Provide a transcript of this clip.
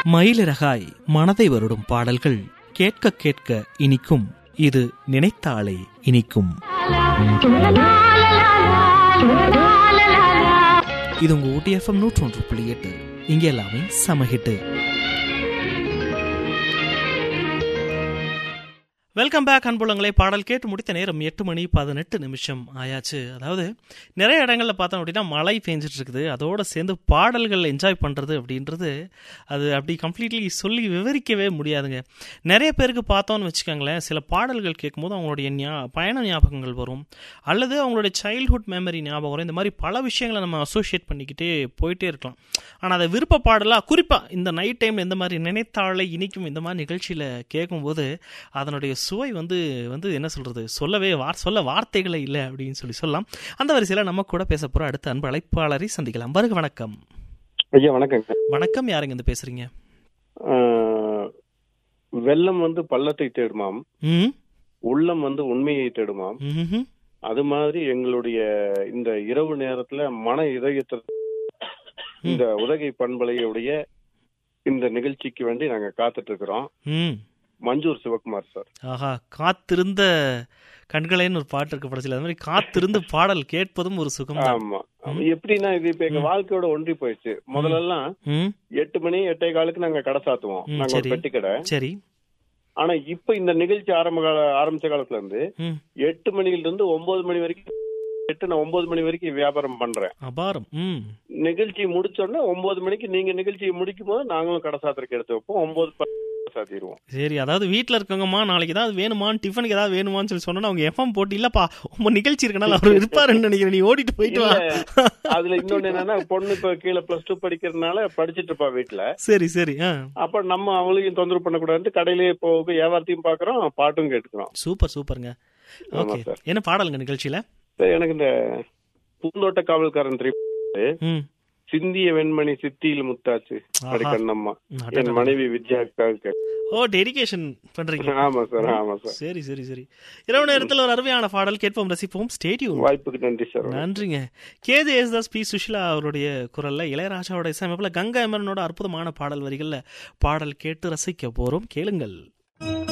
மயிலிறகாய் மனதை வருடும் பாடல்கள் கேட்க கேட்க இனிக்கும் இது நினைத்தாலே இனிக்கும் இது உங்க ஊட்டி எஃப்எம் நூற்றொன்று புள்ளி எட்டு இங்க எல்லாமே சமஹிட்டு வெல்கம் பேக் அன்புலங்களே பாடல் கேட்டு முடித்த நேரம் எட்டு மணி பதினெட்டு நிமிஷம் ஆயாச்சு அதாவது நிறைய இடங்களில் பார்த்தோம் அப்படின்னா மழை பெஞ்சிட்டு இருக்குது அதோட சேர்ந்து பாடல்கள் என்ஜாய் பண்ணுறது அப்படின்றது அது அப்படி கம்ப்ளீட்லி சொல்லி விவரிக்கவே முடியாதுங்க நிறைய பேருக்கு பார்த்தோம்னு வச்சுக்கோங்களேன் சில பாடல்கள் கேட்கும்போது அவங்களுடைய ஞா பயண ஞாபகங்கள் வரும் அல்லது அவங்களுடைய சைல்ட்ஹுட் மெமரி ஞாபகம் வரும் இந்த மாதிரி பல விஷயங்களை நம்ம அசோசியேட் பண்ணிக்கிட்டே போயிட்டே இருக்கலாம் ஆனால் அதை விருப்ப பாடலாக குறிப்பாக இந்த நைட் டைமில் இந்த மாதிரி நினைத்தாழை இனிக்கும் இந்த மாதிரி நிகழ்ச்சியில் கேட்கும்போது அதனுடைய சுவை வந்து வந்து என்ன சொல்றது சொல்லவே வார் சொல்ல வார்த்தைகளே இல்லை அப்படின்னு சொல்லி சொல்லலாம் அந்த வரிசையில் நம்ம கூட பேச போகிற அடுத்த அன்பு அழைப்பாளரை சந்திக்கலாம் வருக வணக்கம் ஐயா வணக்கங்க வணக்கம் யாருங்க இருந்து பேசுறீங்க ஆஹ், வெள்ளம் வந்து பள்ளத்தை தேடுமாம் ம் உள்ளம் வந்து உண்மையை தேடுமாம் ம்ஹும். அது மாதிரி எங்களுடைய இந்த இரவு நேரத்துல மன இதயத்தை இந்த உதகை பண்பலையுடைய இந்த நிகழ்ச்சிக்கு வேண்டி நாங்க காத்துட்டு இருக்கிறோம் ம் மஞ்சூர் சிவகுமார் சார் ஆஹா காத்திருந்த கண்களேன்னு ஒரு பாட்டு இருக்கு படத்தில் அது மாதிரி காத்திருந்து பாடல் கேட்பதும் ஒரு சுகம் தான் ஆமா எப்படின்னா இது இப்ப எங்க வாழ்க்கையோட ஒன்றி போயிடுச்சு முதல்ல எல்லாம் ம் எட்டு மணி எட்டே காலுக்கு நாங்க கடை சாத்துவோம் ம், நாங்க ஒரு சரி. பெட்டி கடை சரி ஆனா இப்ப இந்த நிகழ்ச்சி ஆரம்ப கால ஆரம்பிச்ச காலத்துல இருந்து ம் எட்டு மணில இருந்து ஒன்பது மணி வரைக்கும் எட்டு நான் ஒன்பது மணி வரைக்கும் வியாபாரம் பண்றேன் அபாரம் ம் நிகழ்ச்சி முடிச்ச உடனே ஒன்பது மணிக்கு நீங்க நிகழ்ச்சியை முடிக்கும் போது நாங்களும் கடை சாத்திரக்கு எடுத்து வைப்போம் ஒன்பது ப- சாத்திடுவோம் சரி அதாவது வீட்டில் இருக்கவங்கம்மா நாளைக்கு ஏதாவது வேணுமான்னு டிஃபனுக்கு ஏதாவது வேணுமான்னு சொல்லி சொன்னா அவங்க எஃப்எம் போட்டு இல்லப்பா உங்க நிகழ்ச்சி இருக்கனால அவர் இருப்பாருன்னு நினைக்கிறேன் நீ ஓடிட்டு போயிட்டு வா இல்ல, அதுல இன்னொன்னு என்னன்னா பொண்ணு இப்ப கீழே பிளஸ் டூ படிக்கிறதுனால படிச்சிட்டு இருப்பா வீட்டுல சரி சரி ஆ அப்ப நம்ம அவங்களையும் தொந்தரவு பண்ணக்கூடாது கடையிலேயே போக வியாபாரத்தையும் பாக்குறோம் பாட்டும் கேட்டுக்கிறோம் சூப்பர் சூப்பருங்க ஆமா ஓகே சார். என்ன பாடலுங்க நிகழ்ச்சியில சரி, எனக்கு இந்த பூந்தோட்ட காவல்காரன் திரு ம் சிந்திய வெண்மணி சித்தியில் முத்தாச்சு அடி ஆஹா. கண்ணம்மா ம், என் அடடா. மனைவி வித்யாக்காக ஓ டெடிகேஷன் பண்றீங்க ஆமா சார் ஆமா சார் சரி சரி சரி இரவு நேரத்தில் ஒரு அருமையான பாடல் கேட்போம் ரசிப்போம் ஸ்டேடியம் வாய்ப்புக்கு நன்றி சார் நன்றிங்க கேஜே யேசுதாஸ் பி சுஷிலா அவருடைய குரல்ல இளையராஜாவோட இசையமைப்புல கங்கா எமரனோட அற்புதமான பாடல் வரிகள்ல பாடல் கேட்டு ரசிக்க போறோம் கேளுங்கள்